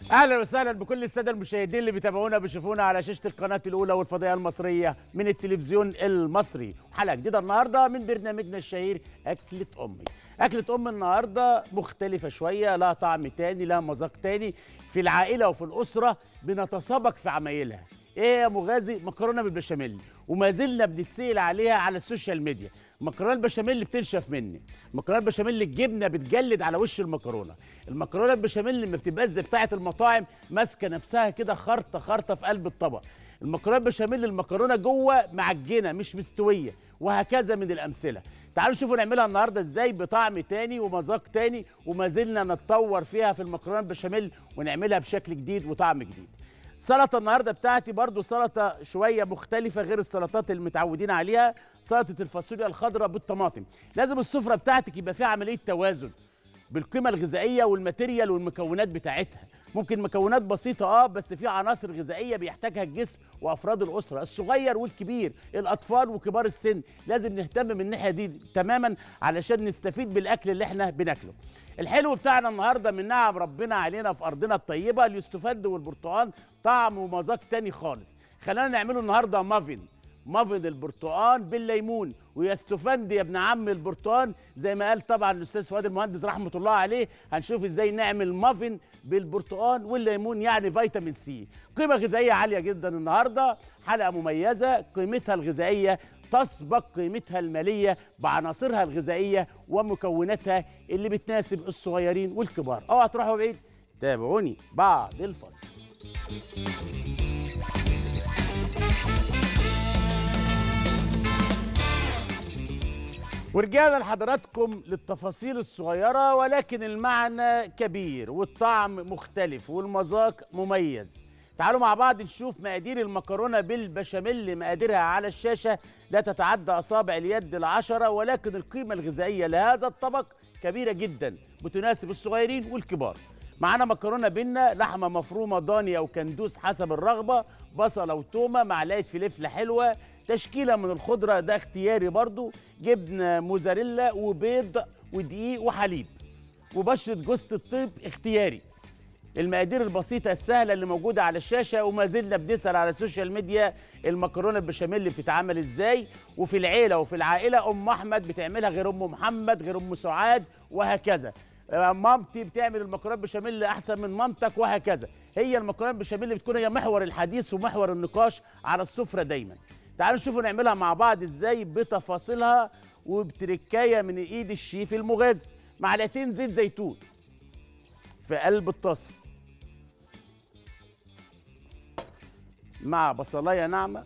اهلا وسهلا بكل الساده المشاهدين اللي بيتابعونا بيشوفونا على شاشه القناه الاولى والفضائيه المصريه من التلفزيون المصري حلقه جديده النهارده من برنامجنا الشهير اكله امي اكله ام النهارده مختلفه شويه لها طعم تاني لها مذاق تاني في العائله وفي الاسره بنتسابق في عمايلها ايه يا مغازي مكرونه بالبشاميل وما زلنا بنتسال عليها على السوشيال ميديا مكرونه البشاميل اللي بتنشف مني مكرونه البشاميل اللي الجبنه بتجلد على وش المكرونه المكرونه البشاميل اللي ما بتبقاش زي بتاعه المطاعم ماسكه نفسها كده خرطه خرطه في قلب الطبق المكرونه البشاميل المكرونه جوه معجنه مش مستويه وهكذا من الامثله تعالوا شوفوا نعملها النهارده ازاي بطعم تاني ومذاق تاني وما زلنا نتطور فيها في المكرونه البشاميل ونعملها بشكل جديد وطعم جديد سلطه النهارده بتاعتي برضو سلطه شويه مختلفه غير السلطات اللي متعودين عليها سلطه الفاصوليا الخضراء بالطماطم لازم السفره بتاعتك يبقى فيها عمليه توازن بالقيمه الغذائيه والماتيريال والمكونات بتاعتها ممكن مكونات بسيطه اه بس في عناصر غذائيه بيحتاجها الجسم وافراد الاسره الصغير والكبير الاطفال وكبار السن لازم نهتم من الناحيه دي تماما علشان نستفيد بالاكل اللي احنا بناكله الحلو بتاعنا النهارده من نعم ربنا علينا في ارضنا الطيبه اليوستفند والبرتقال طعم ومذاق تاني خالص خلينا نعمله النهارده مافن مافن البرتقال بالليمون ويستفند يا ابن عم البرتقال زي ما قال طبعا الاستاذ فؤاد المهندس رحمه الله عليه هنشوف ازاي نعمل مافن بالبرتقال والليمون يعني فيتامين سي قيمه غذائيه عاليه جدا النهارده حلقه مميزه قيمتها الغذائيه تسبق قيمتها الماليه بعناصرها الغذائيه ومكوناتها اللي بتناسب الصغيرين والكبار اوعى تروحوا بعيد تابعوني بعد الفصل ورجعنا لحضراتكم للتفاصيل الصغيرة ولكن المعنى كبير والطعم مختلف والمذاق مميز تعالوا مع بعض نشوف مقادير المكرونة بالبشاميل مقاديرها على الشاشة لا تتعدى أصابع اليد العشرة ولكن القيمة الغذائية لهذا الطبق كبيرة جدا بتناسب الصغيرين والكبار معانا مكرونه بينا لحمه مفرومه ضاني او كندوس حسب الرغبه بصله وتومه معلقه فلفله حلوه تشكيله من الخضره ده اختياري برضو جبنه موزاريلا وبيض ودقيق وحليب وبشره جوز الطيب اختياري المقادير البسيطة السهلة اللي موجودة على الشاشة وما زلنا بنسأل على السوشيال ميديا المكرونة البشاميل اللي بتتعمل ازاي وفي العيلة وفي العائلة أم أحمد بتعملها غير أم محمد غير أم سعاد وهكذا مامتي بتعمل المكرونه بشاميل احسن من مامتك وهكذا هي المكرونه بشاميل بتكون هي محور الحديث ومحور النقاش على السفره دايما تعالوا نشوفوا نعملها مع بعض ازاي بتفاصيلها وبتركايه من ايد الشيف المغازي معلقتين زيت زيتون في قلب الطاسه مع بصلايه ناعمه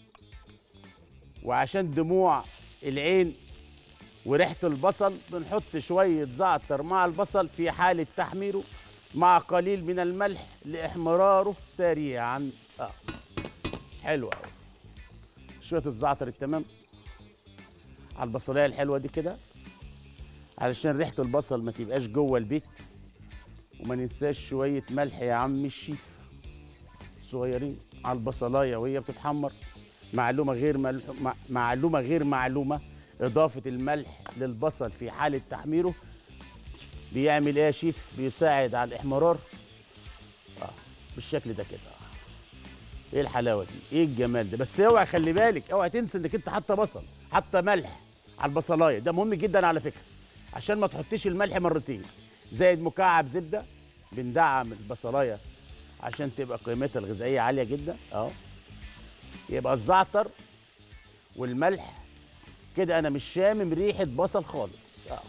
وعشان دموع العين وريحه البصل بنحط شويه زعتر مع البصل في حاله تحميره مع قليل من الملح لاحمراره سريعا اه حلو قوي شويه الزعتر التمام على البصلايه الحلوه دي كده علشان ريحه البصل ما تبقاش جوه البيت وما ننساش شويه ملح يا عم الشيف صغيرين على البصلايه وهي بتتحمر معلومه غير ملح... معلومه غير معلومه إضافة الملح للبصل في حالة تحميره بيعمل إيه يا شيف؟ بيساعد على الإحمرار آه بالشكل ده كده إيه الحلاوة دي؟ إيه الجمال ده؟ بس أوعى خلي بالك أوعى تنسى إنك أنت حاطة بصل حاطة ملح على البصلاية ده مهم جدا على فكرة عشان ما تحطيش الملح مرتين زائد مكعب زبدة بندعم البصلاية عشان تبقى قيمتها الغذائية عالية جدا أهو يبقى الزعتر والملح كده انا مش شامم ريحه بصل خالص آه.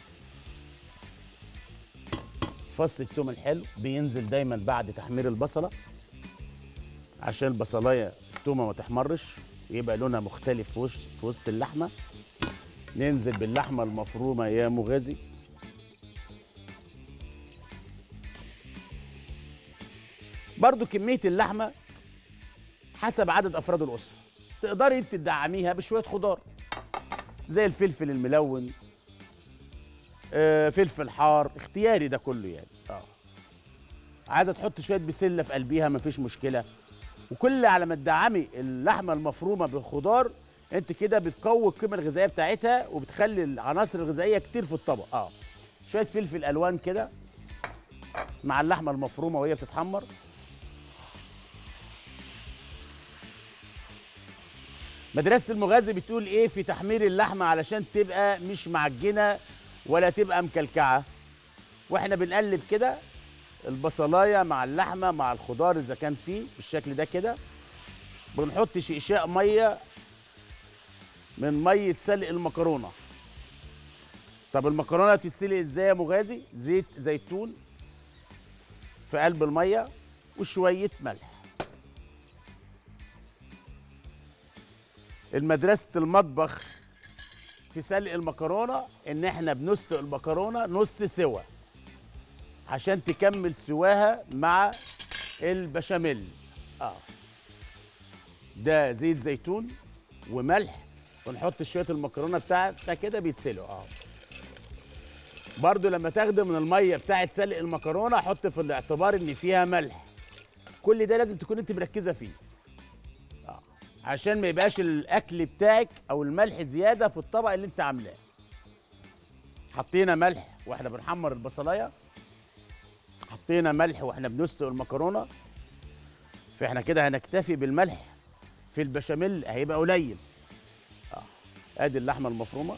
فص التوم الحلو بينزل دايما بعد تحمير البصله عشان البصلايه التومه ما تحمرش يبقى لونها مختلف في وسط في وسط اللحمه ننزل باللحمه المفرومه يا مغازي برضو كميه اللحمه حسب عدد افراد الاسره تقدري انت تدعميها بشويه خضار زي الفلفل الملون آه فلفل حار اختياري ده كله يعني اه عايزه تحط شويه بسله في قلبيها مفيش مشكله وكل على ما تدعمي اللحمه المفرومه بالخضار انت كده بتقوي القيمه الغذائيه بتاعتها وبتخلي العناصر الغذائيه كتير في الطبق اه شويه فلفل الوان كده مع اللحمه المفرومه وهي بتتحمر مدرسه المغازي بتقول ايه في تحمير اللحمه علشان تبقى مش معجنه ولا تبقى مكلكعه واحنا بنقلب كده البصلايه مع اللحمه مع الخضار اذا كان فيه بالشكل ده كده بنحط شقشاق ميه من ميه سلق المكرونه طب المكرونه بتتسلق ازاي يا مغازي زيت زيتون في قلب الميه وشويه ملح المدرسه المطبخ في سلق المكرونه ان احنا بنسلق المكرونه نص سوا عشان تكمل سواها مع البشاميل اه ده زيت زيتون وملح ونحط شويه المكرونه بتاعتنا كده بيتسلقوا اه برضو لما تاخده من الميه بتاعت سلق المكرونه حط في الاعتبار ان فيها ملح كل ده لازم تكون انت مركزه فيه آه. عشان ما يبقاش الاكل بتاعك او الملح زياده في الطبق اللي انت عاملاه حطينا ملح واحنا بنحمر البصلايه حطينا ملح واحنا بنسلق المكرونه فاحنا كده هنكتفي بالملح في البشاميل هيبقى قليل اه ادي اللحمه المفرومه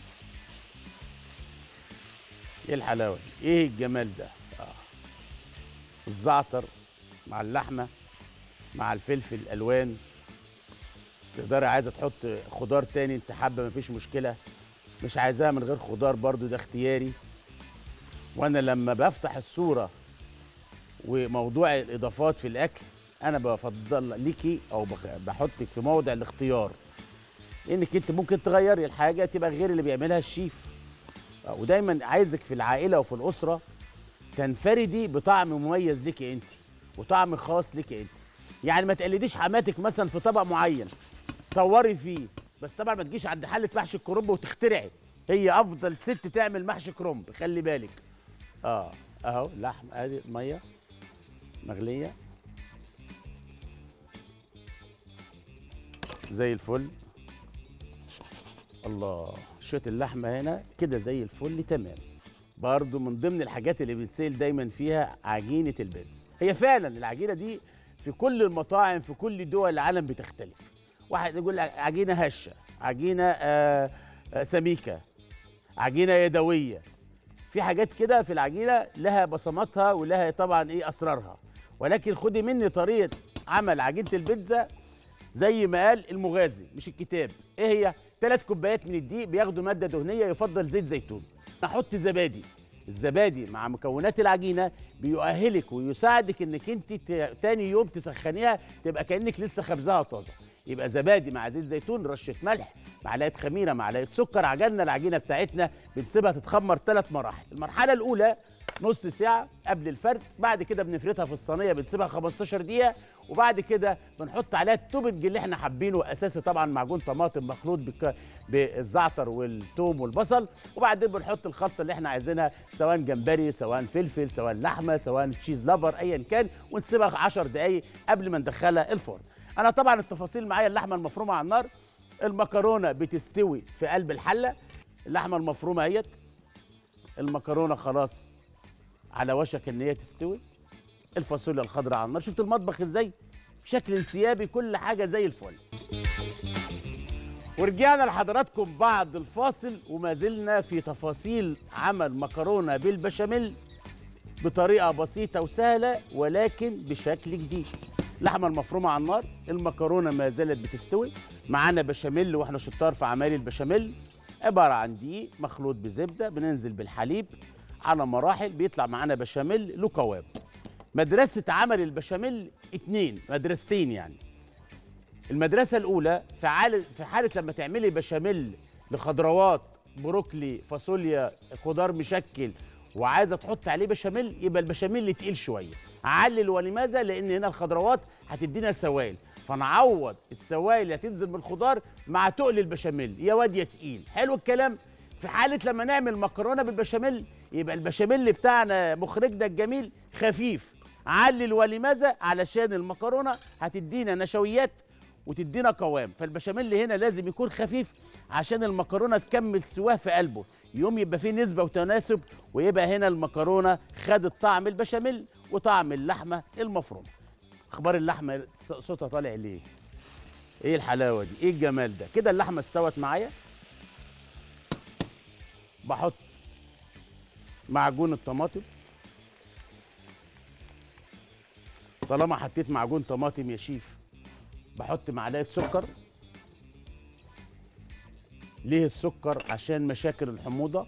ايه الحلاوه دي ايه الجمال ده اه الزعتر مع اللحمه مع الفلفل الالوان تقدري عايزه تحط خضار تاني انت حابه مفيش مشكله مش عايزاها من غير خضار برضو ده اختياري وانا لما بفتح الصوره وموضوع الاضافات في الاكل انا بفضل ليكي او بخ- بحطك في موضع الاختيار انك انت ممكن تغيري الحاجه تبقى غير اللي بيعملها الشيف آه، ودايما عايزك في العائله وفي الاسره تنفردي بطعم مميز ليكي انت وطعم خاص ليكي انت يعني ما تقلديش حماتك مثلا في طبق معين طوري فيه بس طبعا ما تجيش عند حله محشي الكرنب وتخترعي هي افضل ست تعمل محشي كرنب خلي بالك اه اهو لحم ادي ميه مغليه زي الفل الله شويه اللحمه هنا كده زي الفل تمام برضو من ضمن الحاجات اللي بنسال دايما فيها عجينه البيتزا هي فعلا العجينه دي في كل المطاعم في كل دول العالم بتختلف واحد يقول لك عجينه هشه عجينه آه آه سميكه عجينه يدويه في حاجات كده في العجينه لها بصماتها ولها طبعا ايه اسرارها ولكن خدي مني طريقه عمل عجينه البيتزا زي ما قال المغازي مش الكتاب ايه هي ثلاث كوبايات من الدقيق بياخدوا ماده دهنيه يفضل زيت زيتون احط زبادي الزبادي مع مكونات العجينه بيؤهلك ويساعدك انك انت ت- تاني يوم تسخنيها تبقى كانك لسه خبزها طازه يبقى زبادي مع زيت زيتون رشه ملح معلقه خميره معلقه سكر عجلنا العجينه بتاعتنا بنسيبها تتخمر ثلاث مراحل المرحله الاولى نص ساعة قبل الفرد بعد كده بنفردها في الصينية بنسيبها 15 دقيقة وبعد كده بنحط عليها التوبنج اللي احنا حابينه اساسي طبعا معجون طماطم مخلوط بالك- بالزعتر والثوم والبصل وبعدين بنحط الخلطة اللي احنا عايزينها سواء جمبري سواء فلفل سواء لحمة سواء تشيز لافر ايا كان ونسيبها 10 دقايق قبل ما ندخلها الفرن انا طبعا التفاصيل معايا اللحمة المفرومة على النار المكرونة بتستوي في قلب الحلة اللحمة المفرومة اهيت المكرونة خلاص على وشك ان هي تستوي الفاصوليا الخضراء على النار شفت المطبخ ازاي بشكل انسيابي كل حاجه زي الفل ورجعنا لحضراتكم بعد الفاصل وما زلنا في تفاصيل عمل مكرونه بالبشاميل بطريقه بسيطه وسهله ولكن بشكل جديد اللحمه المفرومه على النار المكرونه ما زالت بتستوي معانا بشاميل واحنا شطار في عمايل البشاميل عباره عن دقيق مخلوط بزبده بننزل بالحليب على مراحل بيطلع معانا بشاميل له قوام مدرسه عمل البشاميل اتنين مدرستين يعني المدرسه الاولى في حاله في حاله لما تعملي بشاميل لخضروات بروكلي فاصوليا خضار مشكل وعايزه تحط عليه بشاميل يبقى البشاميل اللي تقيل شويه علل ولماذا لان هنا الخضروات هتدينا سوائل فنعوض السوائل اللي هتنزل من الخضار مع تقل البشاميل يا واد يا تقيل حلو الكلام في حاله لما نعمل مكرونه بالبشاميل يبقى البشاميل بتاعنا مخرجنا الجميل خفيف علل ولماذا علشان المكرونه هتدينا نشويات وتدينا قوام فالبشاميل هنا لازم يكون خفيف عشان المكرونه تكمل سواه في قلبه يوم يبقى فيه نسبه وتناسب ويبقى هنا المكرونه خدت طعم البشاميل وطعم اللحمه المفرومه اخبار اللحمه صوتها طالع ليه ايه الحلاوه دي ايه الجمال ده كده اللحمه استوت معايا بحط معجون الطماطم طالما حطيت معجون طماطم يا شيف بحط معلقه سكر ليه السكر عشان مشاكل الحموضه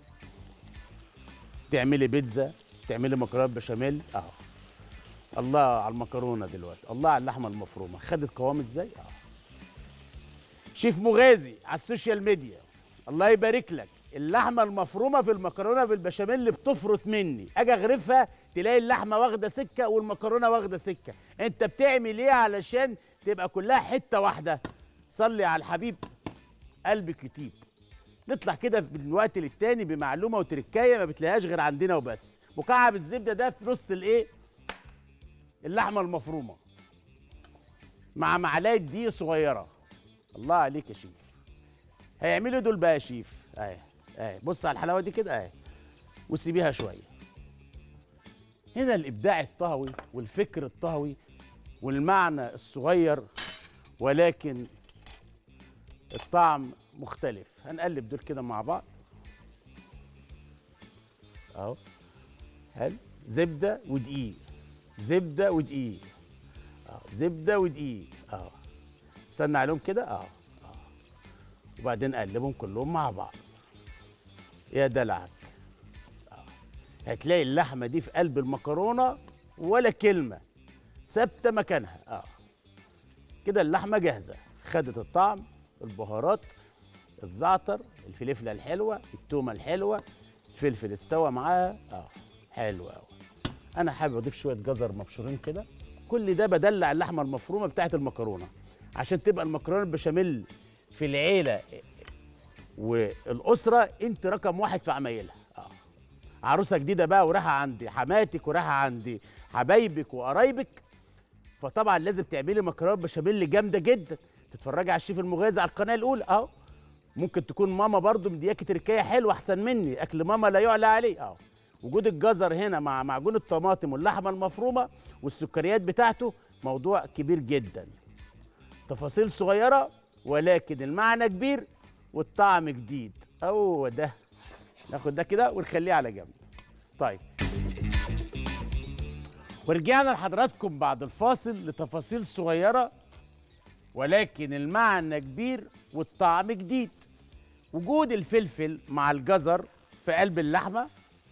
تعملي بيتزا تعملي مكرونه بشاميل اهو الله على المكرونه دلوقتي الله على اللحمه المفرومه خدت قوام ازاي اهو شيف مغازي على السوشيال ميديا الله يبارك لك اللحمه المفرومه في المكرونه بالبشاميل اللي بتفرط مني اجي اغرفها تلاقي اللحمه واخده سكه والمكرونه واخده سكه انت بتعمل ايه علشان تبقى كلها حته واحده صلي على الحبيب قلبك يطيب نطلع كده من وقت للتاني بمعلومه وتركايه ما بتلاقيهاش غير عندنا وبس مكعب الزبده ده في نص الايه اللحمه المفرومه مع معلقه دقيق صغيره الله عليك يا شيف هيعملوا دول بقى يا شيف اهي اهي بص على الحلاوه دي كده اهي وسيبيها شويه هنا الابداع الطهوي والفكر الطهوي والمعنى الصغير ولكن الطعم مختلف هنقلب دول كده مع بعض اهو حلو زبده ودقيق زبده ودقيق اهو زبده ودقيق اهو استنى عليهم كده اهو اهو وبعدين قلبهم كلهم مع بعض يا دلعك اهو هتلاقي اللحمه دي في قلب المكرونه ولا كلمه ثابته مكانها اه كده اللحمه جاهزه خدت الطعم البهارات الزعتر الفلفله الحلوه التومه الحلوه الفلفل استوى معاها اه حلو قوي انا حابب اضيف شويه جزر مبشورين كده كل ده بدلع اللحمه المفرومه بتاعه المكرونه عشان تبقى المكرونه البشاميل في العيله والاسره انت رقم واحد في عمايلها اه عروسه جديده بقى وراها عندي حماتك وراها عندي حبايبك وقرايبك فطبعا لازم تعملي مكرونه بشاميل جامده جدا تتفرجي على الشيف المغازي على القناه الاولى اهو ممكن تكون ماما برضو مدياكي تركيه حلوه احسن مني اكل ماما لا يعلى عليه اهو وجود الجزر هنا مع معجون الطماطم واللحمه المفرومه والسكريات بتاعته موضوع كبير جدا تفاصيل صغيره ولكن المعنى كبير والطعم جديد هو ده ناخد ده كده ونخليه على جنب طيب ورجعنا لحضراتكم بعد الفاصل لتفاصيل صغيره ولكن المعنى كبير والطعم جديد وجود الفلفل مع الجزر في قلب اللحمه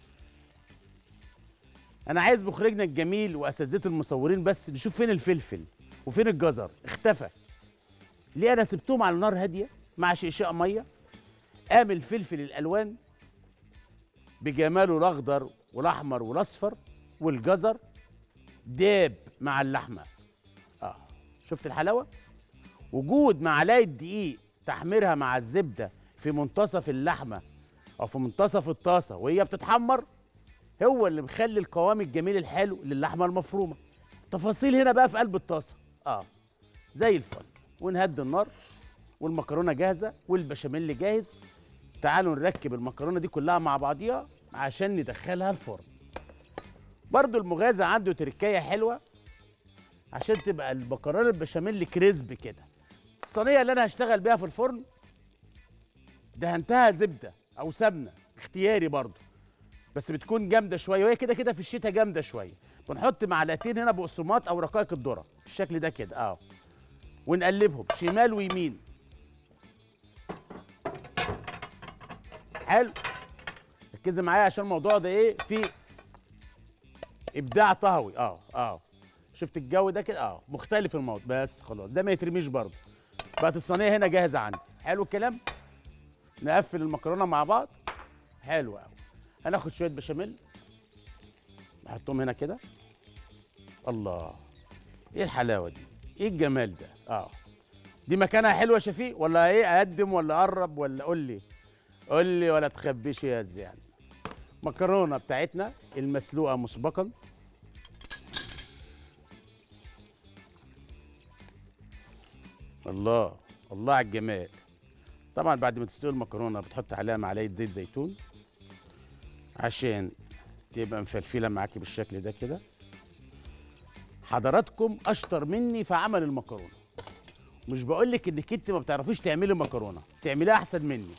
انا عايز مخرجنا الجميل واساتذه المصورين بس نشوف فين الفلفل وفين الجزر اختفى ليه انا سبتهم على نار هاديه مع شقشاق ميه قام الفلفل الالوان بجماله الاخضر والاحمر والاصفر والجزر داب مع اللحمه اه شفت الحلاوه وجود معلقه دقيق تحميرها مع الزبده في منتصف اللحمه او في منتصف الطاسه وهي بتتحمر هو اللي مخلي القوام الجميل الحلو للحمه المفرومه تفاصيل هنا بقى في قلب الطاسه اه زي الفل ونهدي النار والمكرونه جاهزه والبشاميل جاهز تعالوا نركب المكرونه دي كلها مع بعضيها عشان ندخلها الفرن برضو المغازة عنده تركايه حلوه عشان تبقى المكرونه البشاميل كريسب كده الصينيه اللي انا هشتغل بيها في الفرن دهنتها زبده او سمنه اختياري برضو بس بتكون جامده شويه وهي كده كده في الشتاء جامده شويه بنحط معلقتين هنا بقسماط او رقائق الذره بالشكل ده كده اه ونقلبهم شمال ويمين حلو ركزي معايا عشان الموضوع ده ايه في ابداع طهوي اه اه شفت الجو ده كده اه مختلف الموضوع بس خلاص ده ما يترميش برضه بقت الصينيه هنا جاهزه عندي حلو الكلام نقفل المكرونه مع بعض حلو قوي هناخد شويه بشاميل نحطهم هنا كده الله ايه الحلاوه دي ايه الجمال ده اه دي مكانها حلوه يا شفيق ولا ايه اقدم ولا اقرب ولا قول لي قول لي ولا تخبيش يا زيان مكرونه بتاعتنا المسلوقه مسبقا الله الله على الجمال طبعا بعد ما تستوي المكرونه بتحط عليها معلقه زيت زيتون عشان تبقى مفلفله معاكي بالشكل ده كده حضراتكم اشطر مني في عمل المكرونه مش بقول لك انك انت ما بتعرفيش تعملي مكرونه تعمليها احسن مني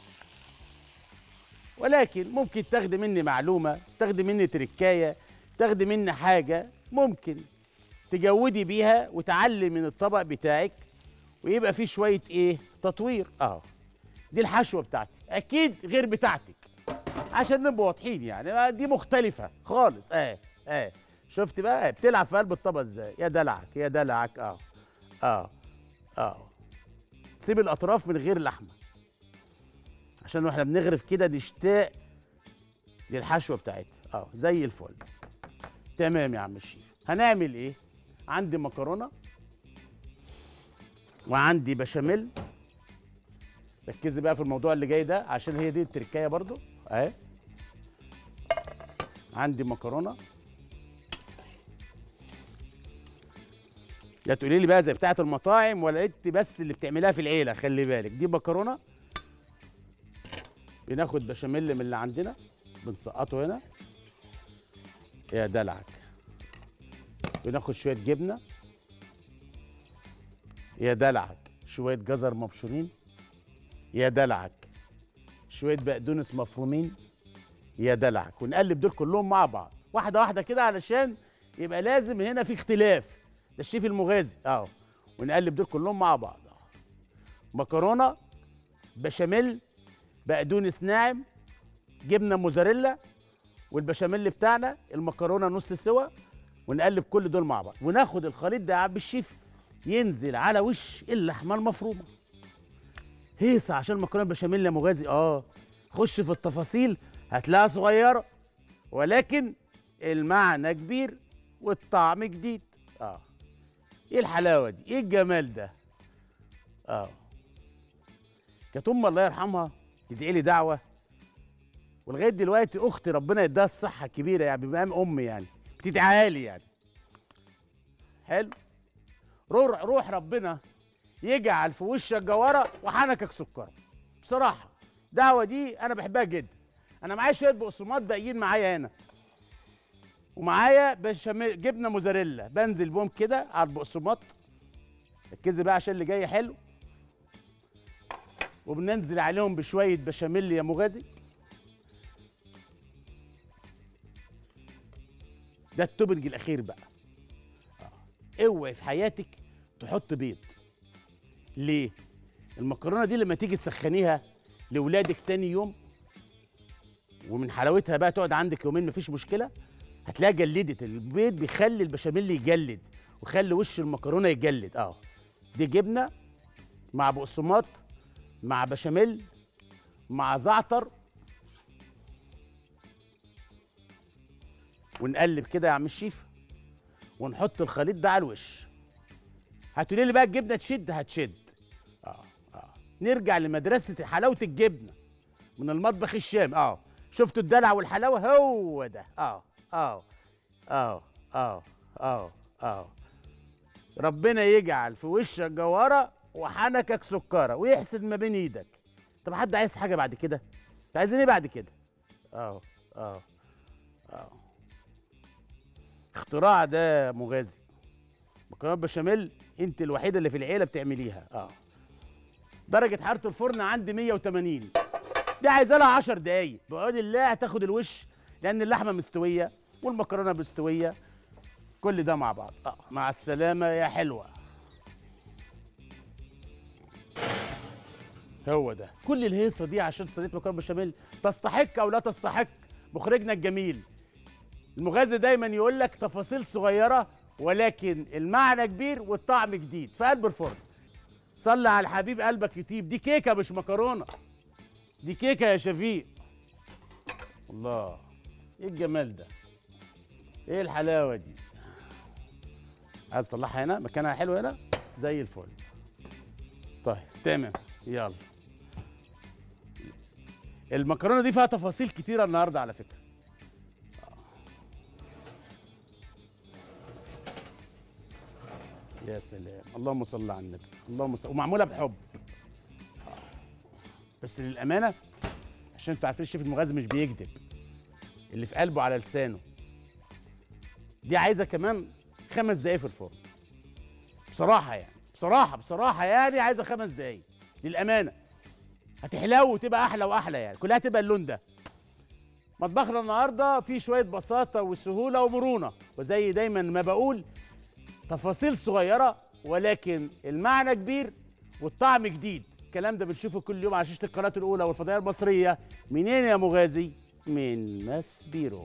ولكن ممكن تاخدي مني معلومه تاخدي مني تركايه تاخدي مني حاجه ممكن تجودي بيها وتعلي من الطبق بتاعك ويبقى فيه شويه ايه تطوير اه دي الحشوه بتاعتي اكيد غير بتاعتك عشان نبقى واضحين يعني دي مختلفه خالص اه اه شفت بقى بتلعب في قلب الطبق ازاي يا دلعك يا دلعك اه اه اه تسيب الاطراف من غير لحمه عشان واحنا بنغرف كده نشتاق للحشوه بتاعتها اه زي الفل تمام يا عم الشيف هنعمل ايه عندي مكرونه وعندي بشاميل ركزي بقى في الموضوع اللي جاي ده عشان هي دي التركايه برضو اهي عندي مكرونه لا تقولي لي بقى زي بتاعه المطاعم ولا انت بس اللي بتعملها في العيله خلي بالك دي مكرونه بناخد بشاميل من اللي عندنا بنسقطه هنا يا دلعك بناخد شويه جبنه يا دلعك شويه جزر مبشورين يا دلعك شويه بقدونس مفرومين يا دلعك ونقلب دول كلهم مع بعض واحده واحده كده علشان يبقى لازم هنا في اختلاف ده الشيف المغازي اهو ونقلب دول كلهم مع بعض اهو مكرونه بشاميل بقدونس ناعم جبنه موزاريلا والبشاميل بتاعنا المكرونه نص سوا ونقلب كل دول مع بعض وناخد الخليط ده يا عم الشيف ينزل على وش اللحمه المفرومه هيصه عشان المكرونه بشاميل يا مغازي اه خش في التفاصيل هتلاقيها صغيره ولكن المعنى كبير والطعم جديد اه ايه الحلاوه دي ايه الجمال ده اه كانت ام الله يرحمها تدعي لي دعوه ولغايه دلوقتي اختي ربنا يديها الصحه الكبيره يعني بمقام امي يعني بتدعيها لي يعني حلو روح روح ربنا يجعل في وشك جواره وحنكك سكر بصراحه دعوه دي انا بحبها جدا انا معايا شويه بقسماط باقيين معايا هنا ومعايا بشاميل جبنه موزاريلا بنزل بهم كده على البقسماط ركزي بقى عشان اللي جاي حلو وبننزل عليهم بشويه بشاميل يا مغازي ده التوبنج الاخير بقى آه. اوعي في حياتك تحط بيض ليه المكرونه دي لما تيجي تسخنيها لاولادك تاني يوم ومن حلاوتها بقى تقعد عندك يومين مفيش مشكله هتلاقيها جلدت البيض بيخلي البشاميل يجلد ويخلي وش المكرونه يجلد اه دي جبنه مع بقسماط مع بشاميل مع زعتر ونقلب كده يا عم الشيف ونحط الخليط ده على الوش هتقولي لي بقى الجبنه تشد هتشد اه اه نرجع لمدرسه حلاوه الجبنه من المطبخ الشامي اه شفتوا الدلع والحلاوه هو ده اه اه اه اه اه اه ربنا يجعل في وشك جواره وحنكك سكره ويحسد ما بين ايدك طب حد عايز حاجه بعد كده انت عايزين ايه بعد كده اه اه اه اختراع ده مغازي مكرونه بشاميل انت الوحيده اللي في العيله بتعمليها اه درجه حراره الفرن عندي 180 دي عايزه لها 10 دقايق بعون الله هتاخد الوش لان اللحمه مستويه والمكرونه مستويه كل ده مع بعض اه مع السلامه يا حلوه هو ده كل الهيصه دي عشان صينيه مكرونه بشاميل تستحق او لا تستحق مخرجنا الجميل المغازي دايما يقول لك تفاصيل صغيره ولكن المعنى كبير والطعم جديد في قلب الفرن صلي على الحبيب قلبك يطيب دي كيكه مش مكرونه دي كيكه يا شفيق الله ايه الجمال ده ايه الحلاوه دي عايز تطلعها هنا مكانها حلو هنا زي الفل طيب تمام يلا المكرونه دي فيها تفاصيل كتيره النهارده على فكره يا سلام اللهم صل على النبي اللهم صل ومعموله بحب بس للامانه عشان انتوا عارفين الشيف المغازي مش بيكذب اللي في قلبه على لسانه دي عايزه كمان خمس دقايق في الفرن بصراحه يعني بصراحه بصراحه يعني عايزه خمس دقايق للامانه هتحلو وتبقى احلى واحلى يعني كلها تبقى اللون ده مطبخنا النهارده فيه شويه بساطه وسهوله ومرونه وزي دايما ما بقول تفاصيل صغيره ولكن المعنى كبير والطعم جديد الكلام ده بنشوفه كل يوم على شاشه القناه الاولى والفضائيه المصريه منين يا مغازي من ماس بيرو